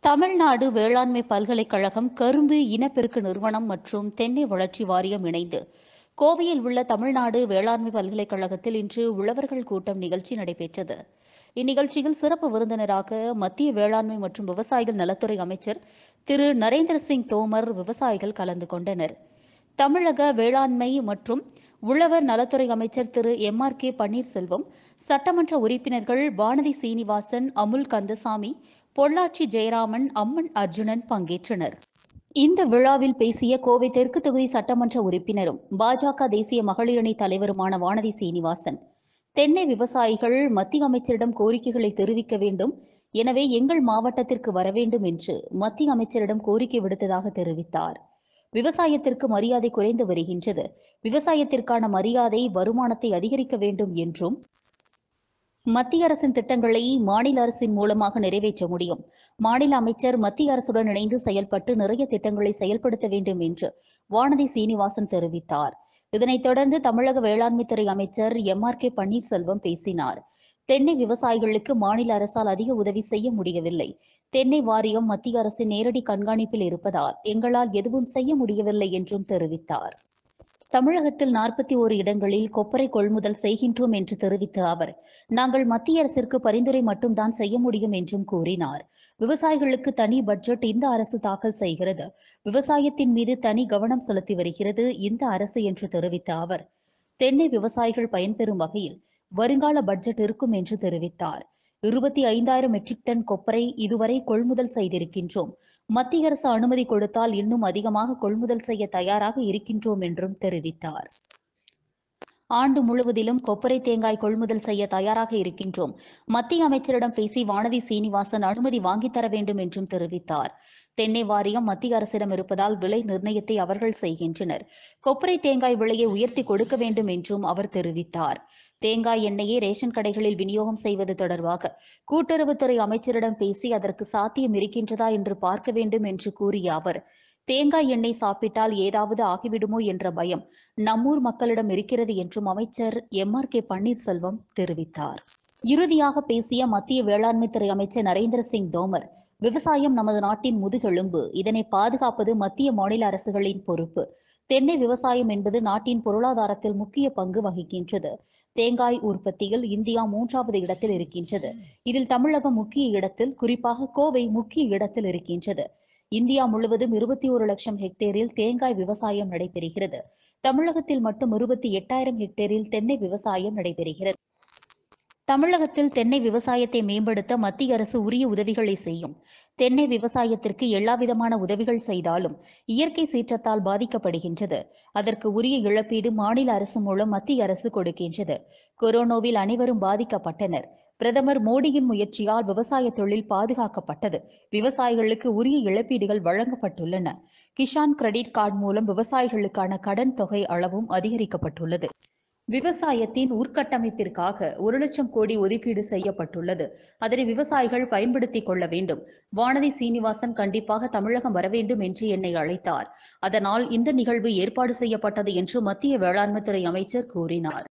தமிழ்நாடு வேளாண்மை பல்கலைக்கழகம் கரும்பு இனப்பெருக்க நிறுவனம் மற்றும் தென்னை வளர்ச்சி வாரியம் இணைந்து கோவையில் உள்ள தமிழ்நாடு வேளாண்மை பல்கலைக்கழகத்தில் இன்று உழவர்கள் கூட்டம் நிகழ்ச்சி நடைபெற்றது இந்நிகழ்ச்சியில் சிறப்பு விருந்தினராக மத்திய வேளாண்மை மற்றும் விவசாயிகள் நலத்துறை அமைச்சர் திரு நரேந்திர சிங் தோமர் விவசாயிகள் கலந்து கொண்டனர் தமிழக வேளாண்மை மற்றும் உழவர் நலத்துறை அமைச்சர் Thiru M R K Panneerselvam சட்டமன்ற உறுப்பினர்கள் வானதி சீனிவாசன் அமுல் கந்தசாமி பொள்ளாச்சி ஜெயராமன் அம்மன் அர்ஜுனன் பங்கேற்றனர் இந்த விழாவில் பேசிய கோவை தெற்கு தொகுதி சட்டமன்ற உறுப்பினரும் பாஜக தேசிய மகளிரணி தலைவருமான வானதி சீனிவாசன் தென்னை விவசாயிகள் மத்திய அமைச்சரிடம் கோரிக்கைகளை தெரிவிக்க வேண்டும் எனவே எங்கள் மாவட்டத்திற்கு வர வேண்டும் என்று மத்திய அமைச்சரிடம் கோரிக்கை விடுத்ததாக தெரிவித்தார் விவசாயத்திற்கு மரியாதை குறைந்து வருகின்றது விவசாயத்திற்கான மரியாதை வருமானத்தை அதிகரிக்க வேண்டும் என்றும் மத்திய அரசின் திட்டங்களை மாநில அரசின் மூலமாக நிறைவேற்ற முடியும் மாநில அமைச்சர் மத்திய அரசுடன் இணைந்து செயல்பட்டு நிறைய திட்டங்களை செயல்படுத்த வேண்டும் என்று வானதி சீனிவாசன் தெரிவித்தார் இதனைத் தொடர்ந்து தமிழக வேளாண்மைத்துறை அமைச்சர் எம் ஆர் கே பன்னீர்செல்வம் பேசினார் தென்னை விவசாயிகளுக்கு மாநில அரசால் அதிக உதவி செய்ய முடியவில்லை தென்னை வாரியம் மத்திய அரசின் நேரடி கண்காணிப்பில் இருப்பதால் எங்களால் எதுவும் செய்ய முடியவில்லை என்றும் தெரிவித்தார் தமிழகத்தில் நாற்பத்தி ஓரு இடங்களில் கொப்பரை கொள்முதல் செய்கின்றோம் என்று தெரிவித்த அவர் நாங்கள் மத்திய அரசிற்கு பரிந்துரை மட்டும்தான் செய்ய முடியும் என்றும் கூறினார் விவசாயிகளுக்கு தனி பட்ஜெட் இந்த அரசு தாக்கல் செய்கிறது விவசாயத்தின் மீது தனி கவனம் செலுத்தி வருகிறது இந்த அரசு என்று தெரிவித்த அவர் தென்னை விவசாயிகள் பயன்பெறும் வகையில் வருங்கால பட்ஜெட் இருக்கும் என்று தெரிவித்தார் இருபத்தி ஐந்தாயிரம் மெட்ரிக் டன் கொப்பரை இதுவரை கொள்முதல் செய்திருக்கின்றோம் மத்திய அரசு அனுமதி கொடுத்தால் இன்னும் அதிகமாக கொள்முதல் செய்ய தயாராக இருக்கின்றோம் என்றும் தெரிவித்தார் ஆண்டு முழுவதிலும் கொப்பரை தேங்காய் கொள்முதல் செய்ய தயாராக இருக்கின்றோம் மத்திய அமைச்சரிடம் பேசி வானதி சீனிவாசன் அனுமதி வாங்கித் தர வேண்டும் என்றும் தெரிவித்தார் தென்னை வாரியம் மத்திய அரசிடம் இருப்பதால் விலை நிர்ணயத்தை அவர்கள் செய்கின்றனர் கொப்பரை தேங்காய் விலையை உயர்த்தி கொடுக்க வேண்டும் என்றும் அவர் தெரிவித்தார் தேங்காய் எண்ணெயை ரேஷன் கடைகளில் விநியோகம் செய்வது தொடர்பாக கூட்டுறவுத்துறை அமைச்சரிடம் பேசி அதற்கு சாத்தியம் இருக்கின்றதா என்று பார்க்க வேண்டும் என்று கூறிய அவர் தேங்காய் எண்ணெய் சாப்பிட்டால் ஏதாவது ஆகிவிடுமோ என்ற பயம் நம்மூர் மக்களிடம் இருக்கிறது என்றும் அமைச்சர் எம் ஆர் கே பன்னீர்செல்வம் தெரிவித்தார் இறுதியாக பேசிய மத்திய வேளாண்மைத்துறை அமைச்சர் நரேந்திர சிங் தோமர் விவசாயம் நமது நாட்டின் முதுகெலும்பு இதனை பாதுகாப்பது மத்திய மாநில அரசுகளின் பொறுப்பு தென்னை விவசாயம் என்பது நாட்டின் பொருளாதாரத்தில் முக்கிய பங்கு வகிக்கின்றது தேங்காய் உற்பத்தியில் இந்தியா மூன்றாவது இடத்தில் இருக்கின்றது இதில் தமிழகம் முக்கிய இடத்தில் குறிப்பாக கோவை முக்கிய இடத்தில் இருக்கின்றது இந்தியா முழுவதும் இருபத்தி ஒரு லட்சம் ஹெக்டேரில் தேங்காய் விவசாயம் நடைபெறுகிறது தமிழகத்தில் மட்டும் இருபத்தி எட்டாயிரம் ஹெக்டேரில் தென்னை விவசாயம் நடைபெறுகிறது தமிழகத்தில் தென்னை விவசாயத்தை மேம்படுத்த மத்திய அரசு உரிய உதவிகளை செய்யும் தென்னை விவசாயத்திற்கு எல்லாவிதமான உதவிகள் செய்தாலும் இயற்கை சீற்றத்தால் பாதிக்கப்படுகின்றது அதற்கு உரிய இழப்பீடு மாநில அரசு மூலம் மத்திய அரசு கொடுக்கின்றது கொரோனாவில் அனைவரும் பாதிக்கப்பட்டனர் பிரதமர் மோடியின் முயற்சியால் விவசாய தொழில் பாதுகாக்கப்பட்டது விவசாயிகளுக்கு உரிய இழப்பீடுகள் வழங்கப்பட்டுள்ளன கிஷான் கிரெடிட் கார்டு மூலம் விவசாயிகளுக்கான கடன் தொகை அளவும் அதிகரிக்கப்பட்டுள்ளது விவசாயத்தின் உட்கட்டமைப்பிற்காக ஒரு லட்சம் கோடி ஒதுக்கீடு செய்யப்பட்டுள்ளது அதனை விவசாயிகள் பயன்படுத்திக் கொள்ள வேண்டும் வானதி சீனிவாசன் கண்டிப்பாக தமிழகம் வர வேண்டும் என்று என்னை அழைத்தார் அதனால் இந்த நிகழ்வு ஏற்பாடு செய்யப்பட்டது என்று மத்திய வேளாண்மைத்துறை அமைச்சர் கூறினார்